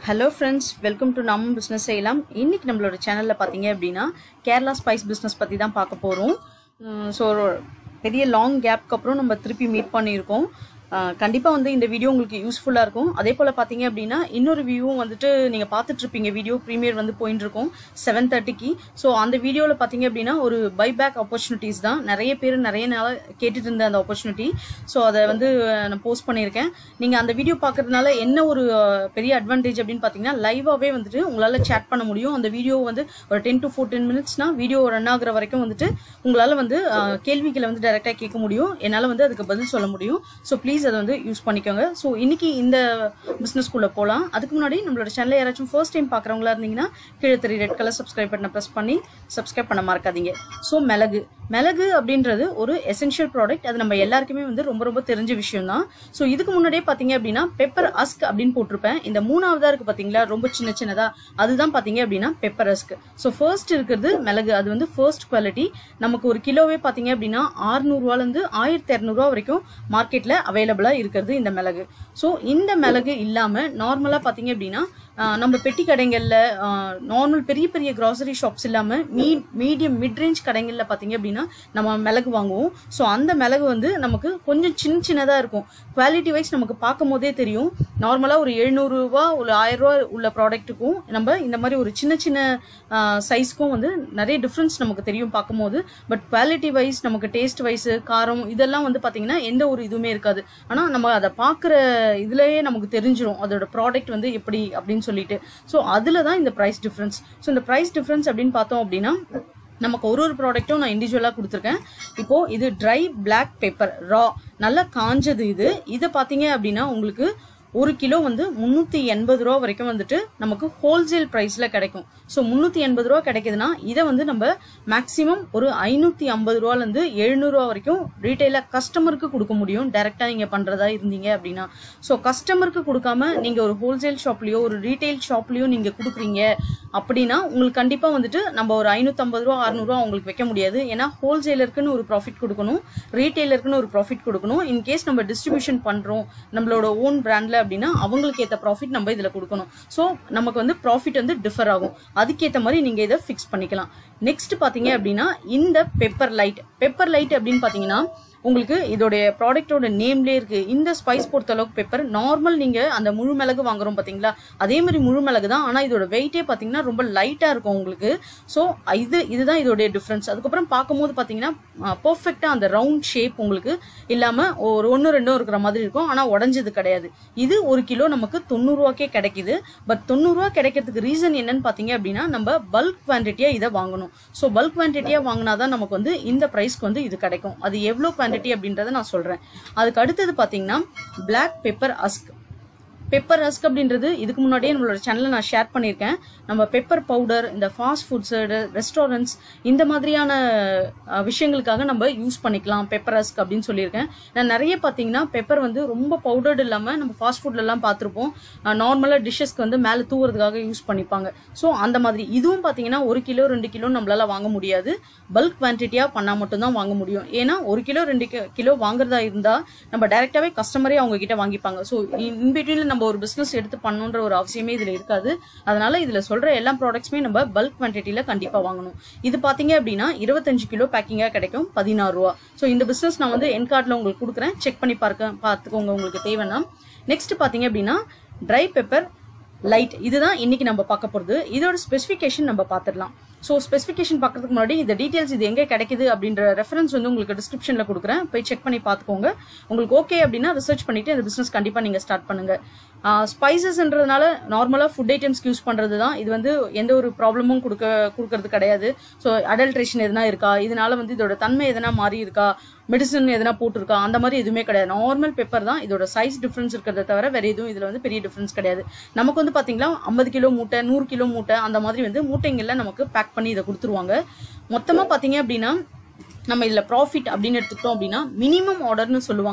hello friends welcome to நம்ம business செய்யலாம் இன்னைக்கு நம்மளோட சேனலில் பார்த்தீங்க அப்படின்னா கேரளா ஸ்பைஸ் பிஸ்னஸ் பற்றி தான் பார்க்க போகிறோம் ஸோ பெரிய லாங் கேப்க்கு அப்புறம் நம்ம திருப்பி மீட் பண்ணியிருக்கோம் கண்டிப்பாக வந்து இந்த வீடியோ உங்களுக்கு யூஸ்ஃபுல்லாக இருக்கும் அதே போல் பார்த்தீங்க அப்படின்னா இன்னொரு வியூவும் வந்துட்டு நீங்கள் பார்த்துட்டு இருப்பீங்க வீடியோ ப்ரீமியர் வந்து போயின்னு இருக்கும் செவன் தேர்ட்டிக்கு ஸோ அந்த வீடியோவில் பார்த்தீங்க அப்படின்னா ஒரு பைபேக் ஆப்பர்ச்சுனிட்டிஸ் தான் நிறைய பேர் நிறைய நாள் கேட்டுட்டு இருந்த அந்த ஆப்பர்ச்சுனிட்டி ஸோ அதை வந்து நான் போஸ்ட் பண்ணியிருக்கேன் நீங்கள் அந்த வீடியோ பார்க்கறதுனால என்ன ஒரு அஹ், பெரிய அட்வான்டேஜ் அப்படின்னு பார்த்தீங்கன்னா லைவாகவே வந்துட்டு உங்களால் சேட் பண்ண முடியும் அந்த வீடியோ வந்து ஒரு டென் டு ஃபோர்டீன் மினிட்ஸ்னா வீடியோ ரன் ஆகுற வரைக்கும் வந்துட்டு உங்களால் வந்து அஹ், கேள்விகளை வந்து டைரெக்டாக கேட்க முடியும் என்னால் வந்து அதுக்கு பதில் சொல்ல முடியும் ஸோ ப்ளீஸ் அதை வந்து யூஸ் பண்ணிக்கோங்க ஸோ இன்னைக்கு இந்த பிஸ்னஸ்க்குள்ளே போகலாம் அதுக்கு முன்னாடி நம்மளோட சேனலை யாராச்சும் ஃபர்ஸ்ட் டைம் பார்க்குறவங்களா இருந்தீங்கன்னா கீழே தெரிய ரெட் கலர் சப்ஸ்கிரைப் பட்டனை ப்ரெஸ் பண்ணி சப்ஸ்கிரைப் பண்ண மறக்காதீங்க ஸோ மிளகு மிளகு அப்படின்றது ஒரு எசென்ஷியல் ப்ராடக்ட் அது நம்ம எல்லாருக்குமே வந்து ரொம்ப ரொம்ப தெரிஞ்ச விஷயம் தான் ஸோ இதுக்கு முன்னாடியே பார்த்தீங்க அப்படின்னா பெப்பர் அஸ்க் அப்படின்னு போட்டிருப்பேன் இந்த மூணாவதா இருக்கு பார்த்தீங்களா ரொம்ப சின்ன சின்னதா அதுதான் பார்த்தீங்க அப்படின்னா பெப்பர் அஸ்க் ஸோ ஃபர்ஸ்ட் இருக்கிறது மிளகு அது வந்து ஃபர்ஸ்ட் குவாலிட்டி நமக்கு ஒரு கிலோவே பார்த்தீங்க அப்படின்னா ஆறுநூறுவாலேருந்து ஆயிரத்தி இரநூறுவா வரைக்கும் மார்க்கெட்டில் அவைலபிளாக இருக்கிறது இந்த மிளகு ஸோ இந்த மிளகு இல்லாமல் நார்மலாக பார்த்தீங்க அப்படின்னா ஆஹ், நம்ம பெட்டி கடைகளில் நார்மல் பெரிய பெரிய கிராசரி ஷாப்ஸ் இல்லாமல் மீ மீடியம் மிட்ரேஞ்ச் கடைகளில் பார்த்தீங்க அப்படின்னா நம்ம மிளகு வாங்குவோம் ஸோ அந்த மிளகு வந்து நமக்கு கொஞ்சம் சின்ன சின்னதாக இருக்கும் குவாலிட்டி வைஸ் நமக்கு பார்க்கும் போதே தெரியும் நார்மலாக ஒரு எழுநூறுரூவா ஒரு ஆயிரம் ரூபா உள்ள ப்ராடக்ட்டுக்கும் நம்ம இந்த மாதிரி ஒரு சின்ன சின்ன சைஸ்க்கும் வந்து நிறைய டிஃப்ரென்ஸ் நமக்கு தெரியும் பார்க்கும்போது பட் குவாலிட்டி வைஸ் நமக்கு டேஸ்ட் வைஸ் காரம் இதெல்லாம் வந்து பார்த்தீங்கன்னா எந்த ஒரு இதுவுமே இருக்காது ஆனால் நம்ம அதை பார்க்குற இதுலயே நமக்கு தெரிஞ்சிரும் அதோட ப்ராடக்ட் வந்து எப்படி அப்படின்னு சொல்லிட்டு ஸோ அதில் தான் இந்த ப்ரைஸ் டிஃப்ரென்ஸ் ஸோ இந்த ப்ரைஸ் டிஃப்ரென்ஸ் அப்படின்னு பார்த்தோம் அப்படின்னா நமக்கு ஒரு ஒரு ப்ராடக்ட்டும் நான் இண்டிவிஜுவலாக கொடுத்துருக்கேன் இப்போ இது ட்ரை பிளாக் பேப்பர் ரா நல்லா காஞ்சது இது இதை பார்த்தீங்க அப்படின்னா உங்களுக்கு ஒரு கிலோ வந்து முந்நூற்றி எண்பது ரூபா வரைக்கும் வந்துட்டு நமக்கு ஹோல்சேல் ப்ரைஸில் கிடைக்கும் ஸோ முந்நூற்றி எண்பது ரூபா கிடைக்குதுன்னா இதை வந்து நம்ம மேக்ஸிமம் ஒரு ஐநூற்றி ஐம்பது ரூபாலேருந்து எழுநூறுவா வரைக்கும் ரீட்டைலாக கஸ்டமருக்கு கொடுக்க முடியும் டைரெக்டாக நீங்கள் பண்ணுறதா இருந்தீங்க அப்படின்னா ஸோ கஸ்டமருக்கு கொடுக்காம நீங்கள் ஒரு ஹோல்சேல் ஷாப்லேயோ ஒரு ரீட்டைல் ஷாப்லேயோ நீங்கள் கொடுக்குறீங்க அப்படின்னா உங்களுக்கு கண்டிப்பாக வந்துட்டு நம்ம ஒரு ஐநூற்றம்பது ரூபா அறநூறுவா உங்களுக்கு வைக்க முடியாது ஏன்னா ஹோல்சேலருக்குன்னு ஒரு ப்ராஃபிட் கொடுக்கணும் ரீட்டைலருக்குன்னு ஒரு ப்ராஃபிட் கொடுக்கணும் இன்கேஸ் நம்ம டிஸ்ட்ரிபியூஷன் பண்ணுறோம் நம்மளோட ஓன் பிராண்டில் அப்படின்னா அவங்களுக்கு ஏற்ற ப்ராஃபிட் நம்ம இதில் கொடுக்கணும் ஸோ நமக்கு வந்து ப்ராஃபிட் வந்து டிஃபர் ஆகும் அதுக்கேற்ற மாதிரி நீங்கள் இதை ஃபிக்ஸ் பண்ணிக்கலாம் நெக்ஸ்ட் பார்த்தீங்க அப்படின்னா இந்த பெப்பர் லைட் பெப்பர் லைட் அப்படின்னு பார்த்தீங்கன்னா உங்களுக்கு இதோடைய ப்ராடக்டோட நேம்லேயே இருக்கு இந்த ஸ்பைஸ் பொறுத்த அளவுக்கு பெப்பர் நார்மல் நீங்க அந்த முழு மிளகு வாங்குறோம் பாத்தீங்களா அதே மாதிரி முழு மிளகு தான் ஆனா இதோட வெயிட்டே பாத்தீங்கன்னா ரொம்ப லைட்டா இருக்கும் உங்களுக்கு ஸோ இது இதுதான் இதோடைய டிஃப்ரென்ஸ் அதுக்கப்புறம் பார்க்கும்போது பாத்தீங்கன்னா பர்ஃபெக்டா அந்த ரவுண்ட் ஷேப் உங்களுக்கு இல்லாம ஒரு ஒன்று ரெண்டும் இருக்கிற மாதிரி இருக்கும் ஆனா உடஞ்சது கிடையாது இது ஒரு கிலோ நமக்கு தொண்ணூறுவாக்கே கிடைக்குது பட் தொண்ணூறுவா கிடைக்கிறதுக்கு ரீசன் என்னன்னு பாத்தீங்க அப்படின்னா நம்ம பல்க் குவான்டிட்டியா இதை வாங்கணும் ஸோ பல்க் குவான்டிட்டியா வாங்கினாதான் நமக்கு வந்து இந்த ப்ரைஸ்க்கு வந்து இது கிடைக்கும் அது எவ்வளோ குவான்டிட்டி அப்படின்றத நான் சொல்றேன் அதுக்கு அடுத்தது பாத்தீங்கன்னா black pepper husk pepper husk அப்படின்றது இதுக்கு முன்னாடியே நம்மளோட சேனலில் நான் ஷேர் பண்ணியிருக்கேன் நம்ம பெப்பர் பவுடர் இந்த ஃபாஸ்ட் ஃபுட்ஸ் ரெஸ்டாரண்ட்ஸ் இந்த மாதிரியான அஹ், விஷயங்களுக்காக நம்ம யூஸ் பண்ணிக்கலாம் பெப்பர் ரஸ்க் அப்படின்னு சொல்லியிருக்கேன் நான் நிறைய பார்த்தீங்கன்னா பெப்பர் வந்து ரொம்ப பவுடர்டு இல்லாமல் நம்ம ஃபாஸ்ட் ஃபுட்லலாம் பார்த்துருப்போம் நார்மலாக டிஷ்ஷஸ்க்கு வந்து மேலே தூவுறதுக்காக யூஸ் பண்ணிப்பாங்க ஸோ அந்த மாதிரி இதுவும் பார்த்தீங்கன்னா ஒரு கிலோ ரெண்டு கிலோ நம்மளால வாங்க முடியாது பல்க் குவான்டிட்டியாக பண்ணால் மட்டும்தான் வாங்க முடியும் ஏன்னா ஒரு கிலோ ரெண்டு கி- கிலோ வாங்குறதா இருந்தால் நம்ம டைரெக்டாகவே கஸ்டமரே அவங்க கிட்ட வாங்கிப்பாங்க ஸோ இன்பிட்வீனில் நம்ம ஒரு பிஸ்னஸ் எடுத்து பண்ணணுன்ற ஒரு அவசியமே இதில் இருக்காது அதனால இதில் சொல்கிற எல்லா ப்ராடக்ட்ஸுமே நம்ம பல்க் குவான்டிட்டியில் கண்டிப்பாக வாங்கணும் இது பார்த்தீங்க அப்படின்னா இருபத்தஞ்சு கிலோ பேக்கிங்காக கிடைக்கும் பதினாறு ரூபா ஸோ இந்த பிஸ்னஸ் நான் வந்து என் கார்டில் உங்களுக்கு கொடுக்குறேன் செக் பண்ணி பார்க்க பார்த்துக்கோங்க உங்களுக்கு தேவைன்னா நெக்ஸ்ட் பார்த்தீங்க அப்படின்னா ட்ரை பெப்பர் லைட் இதுதான் இன்னைக்கு நம்ம பார்க்க போகிறது இதோட ஸ்பெசிஃபிகேஷன் நம்ம பார்த்துடலாம் ஸோ ஸ்பெசிஃபிகேஷன் பார்க்கறதுக்கு முன்னாடி இந்த டீடைல்ஸ் இது எங்கே கிடைக்குது அப்படின்ற ரெஃபரன்ஸ் வந்து உங்களுக்கு டிஸ்கிரிப்ஷனில் கொடுக்குறேன் போய் செக் பண்ணி பார்த்துக்கோங்க உங்களுக்கு ஓகே அப்படின்னா ரிசர்ச் பண்ணிட்டு இந்த பிஸ்னஸ் கண்டிப்பாக நீங்கள் ஸ்டார்ட் பண்ணுங்க ஸ்பைசஸ்ன்றதுனால நார்மலாக ஃபுட் ஐட்டம்ஸ்க்கு யூஸ் பண்ணுறது தான் இது வந்து எந்த ஒரு ப்ராப்ளமும் கொடுக்க கொடுக்கறது கிடையாது ஸோ அடல்ட்ரேஷன் எதனா இருக்கா இதனால வந்து இதோட தன்மை எதனா மாறி இருக்கா மெடிசன் எதனா போட்டிருக்கா அந்த மாதிரி எதுவுமே கிடையாது நார்மல் பெப்பர் தான் இதோட சைஸ் டிஃப்ரென்ஸ் இருக்கிறத தவிர வேற எதுவும் இதில் வந்து பெரிய டிஃப்ரென்ஸ் கிடையாது நமக்கு வந்து பார்த்தீங்கன்னா ஐம்பது கிலோ மூட்டை நூறு கிலோ மூட்டை அந்த மாதிரி வந்து மூட்டைங்களில் நமக்கு பேக் பண்ணி இதை கொடுத்துருவாங்க மொத்தமாக பார்த்தீங்க அப்படின்னா நம்ம இதில் ப்ராஃபிட் அப்படின்னு எடுத்துக்கிட்டோம் அப்படின்னா மினிமம் ஆர்டர்னு சொல்லுவாங்க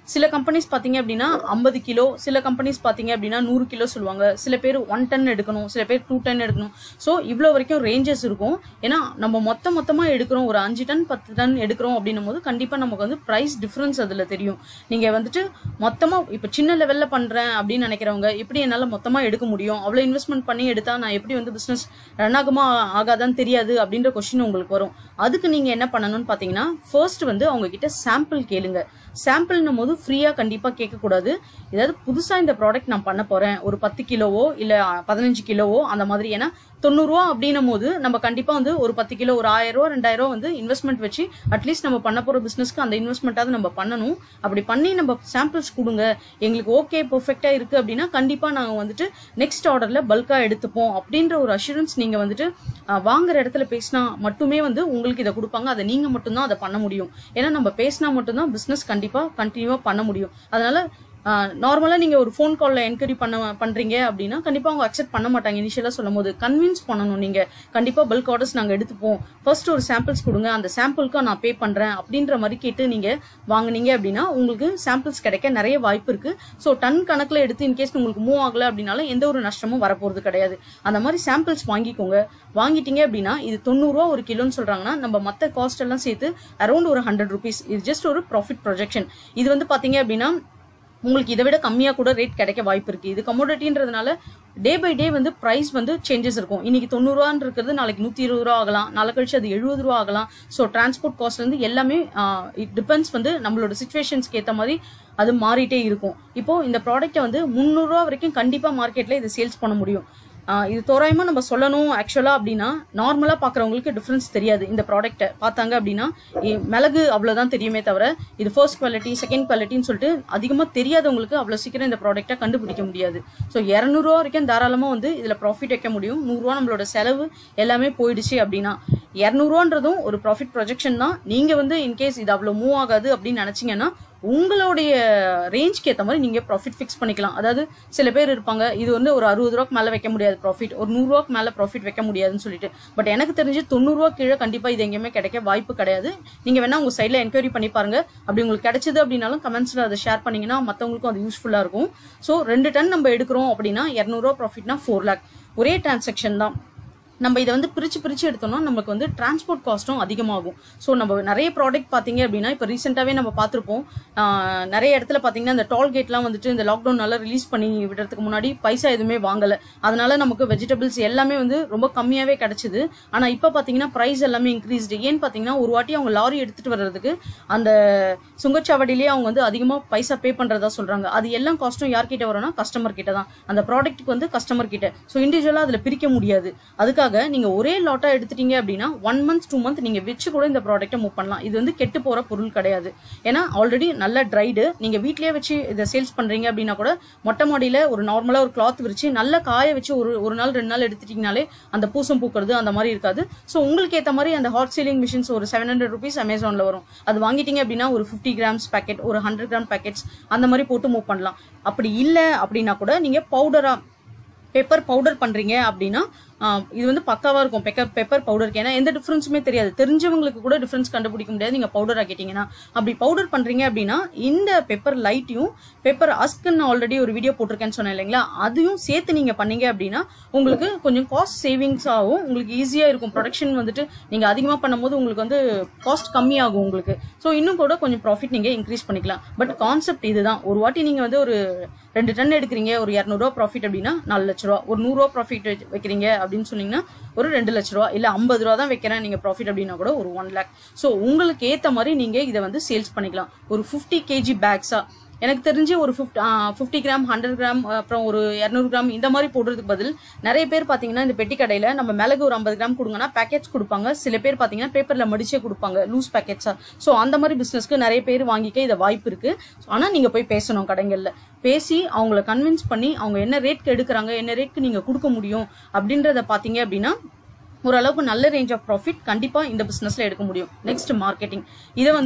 சில கம்பெனிஸ் பார்த்தீங்க அப்படின்னா ஐம்பது கிலோ சில கம்பெனிஸ் பார்த்தீங்க அப்படின்னா நூறு கிலோ சொல்லுவாங்க சில பேர் ஒன் டன் எடுக்கணும் சில பேர் டூ டன் எடுக்கணும் ஸோ இவ்வளோ வரைக்கும் ரேஞ்சஸ் இருக்கும் ஏன்னா நம்ம மொத்த மொத்தமாக எடுக்கிறோம் ஒரு அஞ்சு டன் பத்து டன் எடுக்கிறோம் அப்படின்னும் போது கண்டிப்பாக நமக்கு வந்து ப்ரைஸ் டிஃப்ரென்ஸ் அதில் தெரியும் நீங்கள் வந்துட்டு மொத்தமாக இப்போ சின்ன லெவலில் பண்ணுறேன் அப்படின்னு நினைக்கிறவங்க எப்படி என்னால் மொத்தமாக எடுக்க முடியும் அவ்வளோ இன்வெஸ்ட்மெண்ட் பண்ணி எடுத்தால் நான் எப்படி வந்து பிஸ்னஸ் ரன் ஆகுமா ஆகாதான்னு தெரியாது அப்படின்ற கொஸ்டின் உங்களுக்கு வரும் அதுக்கு நீங்கள் என்ன பண்ணணும்னு பார்த்தீங்கன்னா ஃபர்ஸ்ட் வந்து அவங்க கிட்ட சாம்பிள் கேளுங்க சாம்பிள்னும் போது ஃப்ரீயாக கண்டிப்பாக கேட்கக்கூடாது ஏதாவது புதுசாக இந்த ப்ராடக்ட் நான் பண்ண போகிறேன் ஒரு பத்து கிலோவோ இல்லை பதினஞ்சு கிலோவோ அந்த மாதிரி ஏன்னா தொண்ணூறுரூவா அப்படின்னும் போது நம்ம கண்டிப்பாக வந்து ஒரு பத்து கிலோ ஒரு ஆயிரம் ரூபா ரெண்டாயிரம் ரூபா வந்து இன்வெஸ்ட்மெண்ட் வச்சு அட்லீஸ்ட் நம்ம பண்ண போகிற பிஸ்னஸ்க்கு அந்த இன்வெஸ்ட்மெண்ட்டாவது நம்ம பண்ணணும் அப்படி பண்ணி நம்ம சாம்பிள்ஸ் கொடுங்க எங்களுக்கு ஓகே பர்ஃபெக்டாக இருக்குது அப்படின்னா கண்டிப்பாக நாங்கள் வந்துட்டு நெக்ஸ்ட் ஆர்டரில் பல்காக எடுத்துப்போம் அப்படின்ற ஒரு அஷூரன்ஸ் நீங்கள் வந்துட்டு அஹ், வாங்குற இடத்துல பேசினா மட்டுமே வந்து உங்களுக்கு இதை கொடுப்பாங்க அதை நீங்கள் மட்டும்தான் அதை பண்ண முடியும் ஏன்னா நம்ம பேசினா மட்டும்தான் பிஸ்னஸ் கண்டிப்பாக கண்டினியூவாக பண்ண முடியும் அதனால நார்மலாக நீங்கள் ஒரு ஃபோன் காலில் என்கொயரி பண்ண பண்ணுறீங்க அப்படின்னா கண்டிப்பாக அவங்க அக்செப்ட் பண்ண மாட்டாங்க இனிஷியலாக சொல்லும் போது கன்வின்ஸ் பண்ணணும் நீங்கள் கண்டிப்பாக பல்க் ஆர்டர்ஸ் நாங்கள் எடுத்துப்போம் ஃபர்ஸ்ட் ஒரு சாம்பிள்ஸ் கொடுங்க அந்த சாம்பிளுக்கு நான் பே பண்ணுறேன் அப்படின்ற மாதிரி கேட்டு நீங்கள் வாங்குனீங்க அப்படின்னா உங்களுக்கு சாம்பிள்ஸ் கிடைக்க நிறைய வாய்ப்பு இருக்குது ஸோ டன் கணக்கில் எடுத்து இன்கேஸ் உங்களுக்கு மூவ் ஆகலை அப்படின்னாலும் எந்த ஒரு நஷ்டமும் வரப்போகிறது கிடையாது அந்த மாதிரி சாம்பிள்ஸ் வாங்கிக்கோங்க வாங்கிட்டீங்க அப்படின்னா இது தொண்ணூறுரூவா ஒரு கிலோன்னு சொல்கிறாங்கன்னா நம்ம மற்ற காஸ்ட் எல்லாம் சேர்த்து அரௌண்ட் ஒரு ஹண்ட்ரட் ருபீஸ் இது ஜஸ்ட் ஒரு ப்ராஃபிட் ப்ரொஜெக்ஷன் இது வந்து பார்த்தீங்க அப்படின்னா உங்களுக்கு இதை விட கம்மியாக கூட ரேட் கிடைக்க வாய்ப்பு இருக்குது இது கமோடிட்டின்றதுனால டே பை டே வந்து ப்ரைஸ் வந்து சேஞ்சஸ் இருக்கும் இன்னைக்கு தொண்ணூறுவான்னு இருக்கிறது நாளைக்கு நூற்றி இருபது ரூபா ஆகலாம் நாளை கழிச்சு அது எழுபது ரூபா ஆகலாம் ஸோ டிரான்ஸ்போர்ட் காஸ்ட் வந்து எல்லாமே இட் டிபெண்ட்ஸ் வந்து நம்மளோட சுச்சுவேஷன்ஸ்க்கு ஏற்ற மாதிரி அது மாறிட்டே இருக்கும் இப்போ இந்த ப்ராடக்ட்டை வந்து முந்நூறுரூவா வரைக்கும் கண்டிப்பாக மார்க்கெட்டில் இது சேல்ஸ் பண்ண முடியும் ஆஹ் இது தோராயமா நம்ம சொல்லணும் ஆக்சுவலா அப்படின்னா நார்மலா பாக்குறவங்களுக்கு டிஃபரன்ஸ் தெரியாது இந்த ப்ராடக்ட்டை பார்த்தாங்க அப்படின்னா இ- மிளகு அவ்வளவுதான் தெரியுமே தவிர இது ஃபர்ஸ்ட் குவாலிட்டி செகண்ட் குவாலிட்டின்னு சொல்லிட்டு அதிகமா தெரியாதவங்களுக்கு அவ்வளவு சீக்கிரம் இந்த ப்ராடக்ட்டை கண்டுபிடிக்க முடியாது ஸோ இரநூறுவா வரைக்கும் தாராளமா வந்து இதுல ப்ராஃபிட் வைக்க முடியும் நூறுரூவா நம்மளோட செலவு எல்லாமே போயிடுச்சு அப்படின்னா இரநூறுவான்றதும் ஒரு ப்ராஃபிட் ப்ரொஜெக்ஷன் தான் நீங்க வந்து இன்கேஸ் இது அவ்வளவு மூவ் ஆகாது அப்படின்னு நினைச்சீங்கன்னா உங்களுடைய ரேஞ்ச்க்கு ஏற்ற மாதிரி நீங்க ப்ராஃபிட் ஃபிக்ஸ் பண்ணிக்கலாம் அதாவது சில பேர் இருப்பாங்க இது வந்து ஒரு அறுபது ரூபாய்க்கு மேல வைக்க முடியாது ப்ராஃபிட் ஒரு நூறுரூவாக்கு மேல ப்ராஃபிட் வைக்க முடியாதுன்னு சொல்லிட்டு பட் எனக்கு தெரிஞ்சு தொண்ணூறுரூவா கீழே கண்டிப்பா இது எங்கேயுமே கிடைக்க வாய்ப்பு கிடையாது நீங்க வேணா உங்க சைட்ல என்கொயரி பண்ணி பாருங்க அப்படி உங்களுக்கு கிடைச்சது அப்படின்னாலும் கமெண்ட்ஸ்ல அதை ஷேர் பண்ணீங்கன்னா மத்தவங்களுக்கும் அது யூஸ்ஃபுல்லா இருக்கும் ஸோ ரெண்டு டன் நம்ம எடுக்கிறோம் அப்படின்னா இரநூறுவா ப்ராஃபிட்னா ஃபோர் லேக் ஒரே டிரான்சாக்ஷன் தான் நம்ம இதை வந்து பிரிச்சு பிரிச்சு எடுத்தோம்னா நமக்கு வந்து டிரான்ஸ்போர்ட் காஸ்ட்டும் அதிகமாகும் ஸோ நம்ம நிறைய ப்ராடக்ட் பார்த்தீங்க அப்படின்னா இப்போ ரீசெண்டாகவே நம்ம பார்த்துருப்போம் ஆஹ் நிறைய இடத்துல பார்த்தீங்கன்னா இந்த டோல்கேட்லாம் வந்துட்டு இந்த லாக்டவுனால ரிலீஸ் பண்ணி விடுறதுக்கு முன்னாடி பைசா எதுவுமே வாங்கலை அதனால நமக்கு வெஜிடபிள்ஸ் எல்லாமே வந்து ரொம்ப கம்மியாகவே கிடைச்சிது ஆனால் இப்போ பார்த்தீங்கன்னா ப்ரைஸ் எல்லாமே இன்க்ரீஸ்டு ஏன்னு பார்த்தீங்கன்னா ஒரு வாட்டி அவங்க லாரி எடுத்துட்டு வர்றதுக்கு அந்த சுங்கச்சாவடியிலேயே அவங்க வந்து அதிகமாக பைசா பே பண்ணுறதா சொல்கிறாங்க அது எல்லாம் காஸ்ட்டும் யார்கிட்ட வரும்னா கஸ்டமர் கிட்ட தான் அந்த ப்ராடக்ட்டுக்கு வந்து கஸ்டமர் கிட்ட ஸோ இண்டிவிஜுவலாக அதில் பிரிக்க முடியாது அதுக்காக நீங்க ஒரே லாட்டா எடுத்துட்டீங்க அப்படின்னா ஒன் மந்த் டூ மந்த் நீங்க வச்சு கூட இந்த ப்ராடக்ட்டை மூவ் பண்ணலாம் இது வந்து கெட்டு போற பொருள் கிடையாது ஏன்னா ஆல்ரெடி நல்ல ட்ரைடு நீங்க வீட்லயே வச்சு இதை சேல்ஸ் பண்றீங்க அப்படின்னா கூட மொட்டை மாடியில ஒரு நார்மலா ஒரு கிளாத் விரிச்சு நல்ல காய வச்சு ஒரு ஒரு நாள் ரெண்டு நாள் எடுத்துட்டீங்கனாலே அந்த பூசம் பூக்கிறது அந்த மாதிரி இருக்காது ஸோ உங்களுக்கு ஏற்ற மாதிரி அந்த ஹாட் சீலிங் மிஷின்ஸ் ஒரு செவன் ஹண்ட்ரட் ருபீஸ் அமேசான்ல வரும் அது வாங்கிட்டீங்க அப்படின்னா ஒரு ஃபிஃப்டி கிராம்ஸ் பேக்கெட் ஒரு ஹண்ட்ரட் கிராம் பேக்கெட்ஸ் அந்த மாதிரி போட்டு மூவ் பண்ணலாம் அப்படி இல்லை அப்படின்னா கூட நீங்க பவுடரா பெப்பர் பவுடர் பண்றீங்க அப்படின்னா ஆஹ், இது வந்து பக்காவா இருக்கும் பெப்பர் பெப்பர் பவுடருக்கு ஏன்னா எந்த டிஃபரன்ஸுமே தெரியாது தெரிஞ்சவங்களுக்கு கூட டிஃபரன்ஸ் கண்டுபிடிக்க முடியாது நீங்க பவுடர் ஆக்கிட்டீங்கன்னா அப்படி பவுடர் பண்றீங்க அப்படின்னா இந்த பெப்பர் லைட்டையும் பெப்பர் அஸ்க்குன்னு ஆல்ரெடி ஒரு வீடியோ போட்டிருக்கேன்னு சொன்னேன் இல்லைங்களா அதையும் சேர்த்து நீங்க பண்ணீங்க அப்படின்னா உங்களுக்கு கொஞ்சம் காஸ்ட் சேவிங்ஸ் ஆகும் உங்களுக்கு ஈஸியா இருக்கும் ப்ரொடக்ஷன் வந்துட்டு நீங்க அதிகமா பண்ணும்போது உங்களுக்கு வந்து காஸ்ட் கம்மியாகும் உங்களுக்கு ஸோ இன்னும் கூட கொஞ்சம் ப்ராஃபிட் நீங்க இன்க்ரீஸ் பண்ணிக்கலாம் பட் கான்செப்ட் இதுதான் ஒரு வாட்டி நீங்க வந்து ஒரு ரெண்டு டன் எடுக்கிறீங்க ஒரு இரநூறுவா ப்ராஃபிட் அப்படின்னா நாலு லட்ச ரூபா ஒரு நூறுரூவா ப்ராஃபிட் வைக்கிறீங்க அப்படின்னு சொன்னீங்கன்னா ஒரு ரெண்டு லட்ச ரூபா இல்ல ஐம்பது ரூபா தான் வைக்கிறேன் நீங்க ப்ராஃபிட் அப்படின்னா கூட ஒரு ஒன் லேக் ஸோ உங்களுக்கு ஏத்த மாதிரி நீங்க இதை வந்து சேல்ஸ் பண்ணிக்கலாம் ஒரு ஃபிஃப்டி கேஜி பேக்ஸா எனக்கு தெரிஞ்சு ஒரு fifty fifty gram hundred gram அப்புறம் ஒரு இரநூறு கிராம் இந்த மாதிரி போடுறதுக்கு பதில் நிறைய பேர் பார்த்தீங்கன்னா இந்த பெட்டி கடையில் நம்ம மிளகு ஒரு ஐம்பது கிராம் கொடுங்கன்னா பேக்கெட்ஸ் கொடுப்பாங்க சில பேர் பார்த்தீங்கன்னா பேப்பரில் மடிச்சே கொடுப்பாங்க லூஸ் பேக்கெட்ஸா ஸோ அந்த மாதிரி பிஸ்னஸ்க்கு நிறைய பேர் வாங்கிக்க இதை வாய்ப்பு இருக்கு ஆனால் நீங்கள் போய் பேசணும் கடைகளில் பேசி அவங்கள கன்வின்ஸ் பண்ணி அவங்க என்ன ரேட்க்கு எடுக்கிறாங்க என்ன ரேட்க்கு நீங்கள் கொடுக்க முடியும் அப்படின்றத பார்த்தீங்க அப்படின்னா ஓரளவுக்கு நல்ல ரேஞ்ச் ஆஃப் ப்ராஃபிட் கண்டிப்பாக இந்த பிஸ்னஸில் எடுக்க முடியும் நெக்ஸ்ட் மார்க்கெட்டிங் இதை வந்து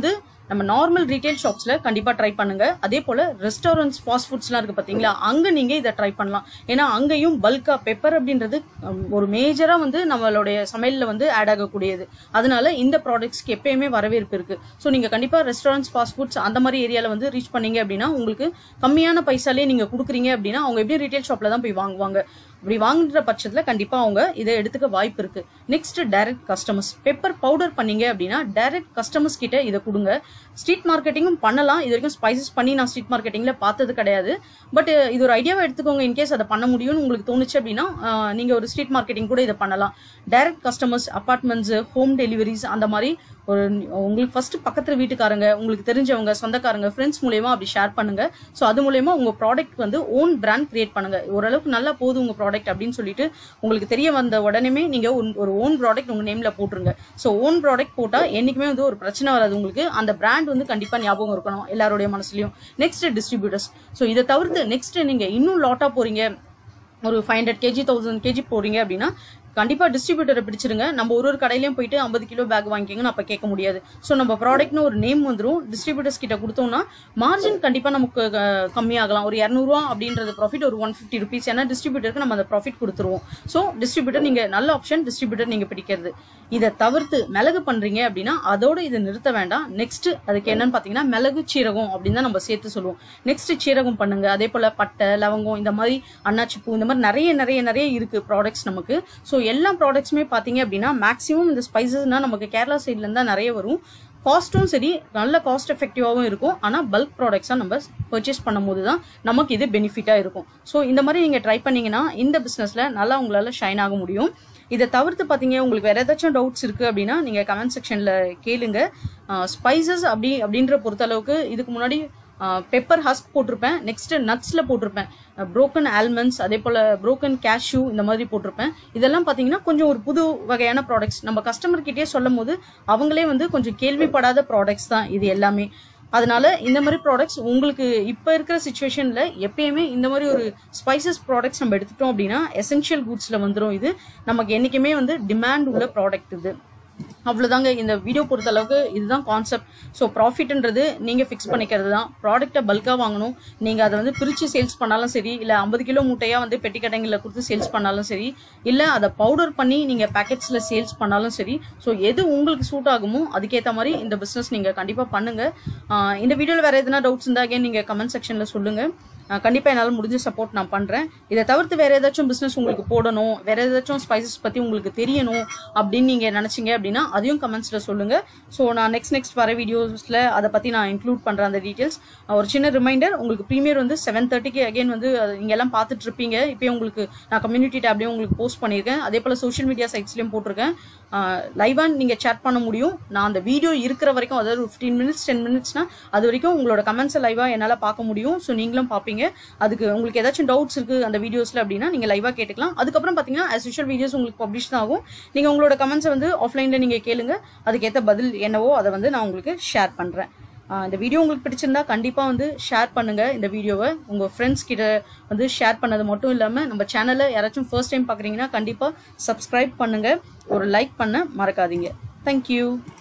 நம்ம நார்மல் ரீட்டைல் ஷாப்ஸில் கண்டிப்பாக ட்ரை பண்ணுங்க அதே போல் ரெஸ்டாரண்ட்ஸ் ஃபாஸ்ட் ஃபுட்ஸ்லாம் இருக்குது பார்த்தீங்களா அங்கே நீங்கள் இதை ட்ரை பண்ணலாம் ஏன்னா அங்கேயும் பல்கா பெப்பர் அப்படின்றது ஹம், ஒரு மேஜராக வந்து நம்மளுடைய சமையலில் வந்து ஆட் ஆகக்கூடியது அதனால இந்த ப்ராடக்ட்ஸ்க்கு எப்பயுமே வரவேற்பு இருக்கு ஸோ நீங்கள் கண்டிப்பாக ரெஸ்டாரண்ட்ஸ் ஃபாஸ்ட் ஃபுட்ஸ் அந்த மாதிரி ஏரியாவில் வந்து ரீச் பண்ணீங்க அப்படின்னா உங்களுக்கு கம்மியான பைசாலே நீங்கள் கொடுக்குறீங்க அப்படின்னா அவங்க எப்படி ரீட்டைல் ஷாப்பில் தான் போய் வாங்குவாங்க அப்படி வாங்குற பட்சத்தில் கண்டிப்பாக அவங்க இதை எடுத்துக்க வாய்ப்பு இருக்கு next direct customers pepper powder பண்ணீங்க அப்படின்னா டைரக்ட் கஸ்டமர்ஸ் கிட்ட இதை கொடுங்க ஸ்ட்ரீட் மார்க்கெட்டிங்கும் பண்ணலாம் இது வரைக்கும் ஸ்பைசஸ் பண்ணி நான் ஸ்ட்ரீட் மார்க்கெட்டிங்கில் பார்த்தது கிடையாது பட் இது ஒரு ஐடியாவை எடுத்துக்கோங்க இன்கேஸ் அதை பண்ண முடியும்னு உங்களுக்கு தோணுச்சு அப்படின்னா ஆஹ், நீங்க ஒரு ஸ்ட்ரீட் மார்க்கெட்டிங் கூட இதை பண்ணலாம் direct customers apartments home deliveries அந்த மாதிரி ஒரு உங்களுக்கு ஃபர்ஸ்ட் பக்கத்துல வீட்டுக்காரங்க உங்களுக்கு தெரிஞ்சவங்க சொந்தக்காரங்க ஃப்ரெண்ட்ஸ் மூலயமா அப்படி ஷேர் பண்ணுங்க ஸோ அது மூலயமா உங்க ப்ராடக்ட் வந்து ஓன் பிராண்ட் கிரியேட் பண்ணுங்க ஓரளவுக்கு நல்லா போகுது உங்க ப்ராடக்ட் அப்படின்னு சொல்லிட்டு உங்களுக்கு தெரிய வந்த உடனே நீங்க ஒரு- ஒரு ஓன் ப்ராடக்ட் உங்க நேம்ல போட்டுருங்க ஸோ ஓன் ப்ராடக்ட் போட்டா என்னைக்குமே வந்து ஒரு பிரச்சனை வராது உங்களுக்கு அந்த பிராண்ட் வந்து கண்டிப்பா ஞாபகம் இருக்கணும் எல்லாருடைய மனசுலயும் நெக்ஸ்ட் டிஸ்ட்ரிபியூட்டர்ஸ் ஸோ இதை தவிர்த்து நெக்ஸ்ட் நீங்க இன்னும் லாட்டா போறீங்க ஒரு five hundred KG thousand KG போறீங்க அப்படின்னா கண்டிப்பா டிஸ்ட்ரிபியூட்டரை பிடிச்சிருங்க நம்ம ஒரு ஒரு கடையிலயும் போயிட்டு ஐம்பது கிலோ பேக் வாங்கிக்கங்கன்னு அப்ப கேட்க முடியாது ஸோ நம்ம ப்ராடக்ட்னு ஒரு நேம் வந்துரும் டிஸ்ட்ரிபியூட்டர்ஸ் கிட்ட கொடுத்தோம்னா மார்ஜின் கண்டிப்பா நமக்கு அஹ், கம்மியாகலாம் ஒரு இரநூறுவா அப்படின்றது ப்ராஃபிட் ஒரு ஒன் ஃபிஃப்டி ருபீஸ் ஏன்னா டிஸ்ட்ரிபியூட்டருக்கு நம்ம அந்த ப்ராஃபிட் கொடுத்துருவோம் ஸோ டிஸ்ட்ரிபியூட்டர் நீங்க நல்ல ஆப்ஷன் டிஸ்ட்ரிபியூட்டர் நீங்க பிடிக்கிறது இதை தவிர்த்து மிளகு பண்றீங்க அப்படின்னா அதோட இதை நிறுத்த வேண்டாம் நெக்ஸ்ட் அதுக்கு என்னன்னு பாத்தீங்கன்னா மிளகு சீரகம் அப்படின்னு தான் நம்ம சேர்த்து சொல்லுவோம் நெக்ஸ்ட் சீரகம் பண்ணுங்க அதே போல பட்டை லவங்கம் இந்த மாதிரி அன்னாச்சி பூ இந்த மாதிரி நிறைய நிறைய நிறைய இருக்கு ப்ராடக்ட்ஸ் நமக்கு ஸோ எல்லா ப்ராடக்ட்ஸுமே பாத்தீங்க அப்படின்னா மேக்ஸிமம் இந்த ஸ்பைசஸ்னா நமக்கு கேரளா சைட்ல இருந்தா நிறைய வரும் காஸ்ட்டும் சரி நல்ல காஸ்ட் எஃபெக்டிவாகவும் இருக்கும் ஆனால் பல்க் ப்ராடக்ட்ஸாக நம்ம பர்ச்சேஸ் பண்ணும்போது தான் நமக்கு இது பெனிஃபிட்டாக இருக்கும் ஸோ இந்த மாதிரி நீங்கள் ட்ரை பண்ணீங்கன்னா இந்த பிஸ்னஸில் நல்லா உங்களால் ஷைன் ஆக முடியும் இதை தவிர்த்து பார்த்தீங்க உங்களுக்கு வேற ஏதாச்சும் டவுட்ஸ் இருக்குது அப்படின்னா நீங்கள் கமெண்ட் செக்ஷனில் கேளுங்க ஸ்பைசஸ் அப்படி அப்படின்ற பொறுத்தளவுக்கு இதுக்கு முன்னாடி பெப்பர் ஹஸ்க் போட்டிருப்பேன் நெக்ஸ்ட் நட்ஸ்ல போட்டிருப்பேன் broken ஆல்மண்ட்ஸ் அதே போல broken cashew இந்த மாதிரி போட்டிருப்பேன் இதெல்லாம் பாத்தீங்கன்னா கொஞ்சம் ஒரு புது வகையான ப்ராடக்ட்ஸ் நம்ம கஸ்டமர் கிட்டே சொல்லும் போது அவங்களே வந்து கொஞ்சம் கேள்விப்படாத ப்ராடக்ட்ஸ் தான் இது எல்லாமே அதனால இந்த மாதிரி ப்ராடக்ட்ஸ் உங்களுக்கு இப்போ இருக்கிற சுச்சுவேஷன்ல எப்பயுமே இந்த மாதிரி ஒரு ஸ்பைசஸ் ப்ராடக்ட்ஸ் நம்ம எடுத்துட்டோம் அப்படின்னா எசென்ஷியல் குட்ஸ்ல வந்துடும் இது நமக்கு என்னைக்குமே வந்து டிமாண்ட் உள்ள ப்ராடக்ட் இது அவ்வளோதாங்க இந்த வீடியோ பொறுத்த அளவுக்கு இதுதான் கான்செப்ட் ஸோ ப்ராஃபிட்ன்றது நீங்கள் ஃபிக்ஸ் பண்ணிக்கிறது தான் ப்ராடக்ட்டை பல்காக வாங்கணும் நீங்கள் அதை வந்து பிரித்து சேல்ஸ் பண்ணாலும் சரி இல்லை ஐம்பது கிலோ மூட்டையாக வந்து பெட்டி கடைங்களில் கொடுத்து சேல்ஸ் பண்ணாலும் சரி இல்லை அதை பவுடர் பண்ணி நீங்கள் பேக்கெட்ஸில் சேல்ஸ் பண்ணாலும் சரி ஸோ எது உங்களுக்கு சூட் ஆகுமோ அதுக்கேற்ற மாதிரி இந்த பிஸ்னஸ் நீங்கள் கண்டிப்பாக பண்ணுங்கள் ஆஹ் இந்த வீடியோவில் வேறு எதனா டவுட்ஸ் இருந்தால் again நீங்கள் கமெண்ட் செக்ஷனில் சொல்லுங்கள் ஆஹ் கண்டிப்பா என்னால் முடிஞ்ச சப்போர்ட் நான் பண்றேன் இதை தவிர்த்து வேற ஏதாச்சும் பிசினஸ் உங்களுக்கு போடணும் வேற ஏதாச்சும் ஸ்பைசஸ் பத்தி உங்களுக்கு தெரியணும் அப்படின்னு நீங்க நினைச்சீங்க அப்படின்னா அதையும் கமெண்ட்ஸ்ல சொல்லுங்க ஸோ நான் நெக்ஸ்ட் நெக்ஸ்ட் வர வீடியோஸ்ல அதை பத்தி நான் இன்க்ளூட் பண்றேன் அந்த டீடைல்ஸ் ஒரு சின்ன ரிமைண்டர் உங்களுக்கு ப்ரீமியர் வந்து செவன் தேர்ட்டிக்கு அகைன் வந்து அது நீங்க எல்லாம் பார்த்துட்டு இருப்பீங்க இப்போயே உங்களுக்கு நான் கம்யூனிட்டி டேப்லயும் உங்களுக்கு போஸ்ட் பண்ணியிருக்கேன் அதே போல சோஷியல் மீடியா சைட்ஸ்லயும் போட்டிருக்கேன் லைவா நீங்க சேட் பண்ண முடியும் நான் அந்த வீடியோ இருக்கிற வரைக்கும் அதாவது ஒரு ஃபிஃப்டீன் மினிட்ஸ் டென் மினிட்ஸ்னா அது வரைக்கும் உங்களோட கமெண்ட்ஸை லைவா என்னால் பார்க்க முடியும் ஸோ நீங்களும் பார்ப்பீங்க அதுக்கு உங்களுக்கு ஏதாச்சும் டவுட்ஸ் இருக்கு அந்த வீடியோஸ்ல அப்படின்னா நீங்க லைவா கேட்டுக்கலாம் அதுக்கப்புறம் பார்த்தீங்கன்னா as usual வீடியோஸ் உங்களுக்கு பப்ளிஷ் தான் ஆகும் நீங்க உங்களோட கமெண்ட்ஸை வந்து ஆஃப்லைன்ல நீங்க கேளுங்க அதுக்கேற்ற பதில் என்னவோ அதை வந்து நான் உங்களுக்கு ஷேர் பண்றேன் ஆஹ் இந்த வீடியோ உங்களுக்கு பிடிச்சிருந்தா கண்டிப்பா வந்து ஷேர் பண்ணுங்க இந்த வீடியோவை உங்க ஃப்ரெண்ட்ஸ் கிட்ட வந்து ஷேர் பண்ணது மட்டும் இல்லாம நம்ம சேனலை யாராச்சும் ஃபர்ஸ்ட் டைம் பாக்குறீங்கன்னா கண்டிப்பா சப்ஸ்கிரைப் பண்ணுங்க ஒரு லைக் பண்ண மறக்காதீங்க தேங்க்யூ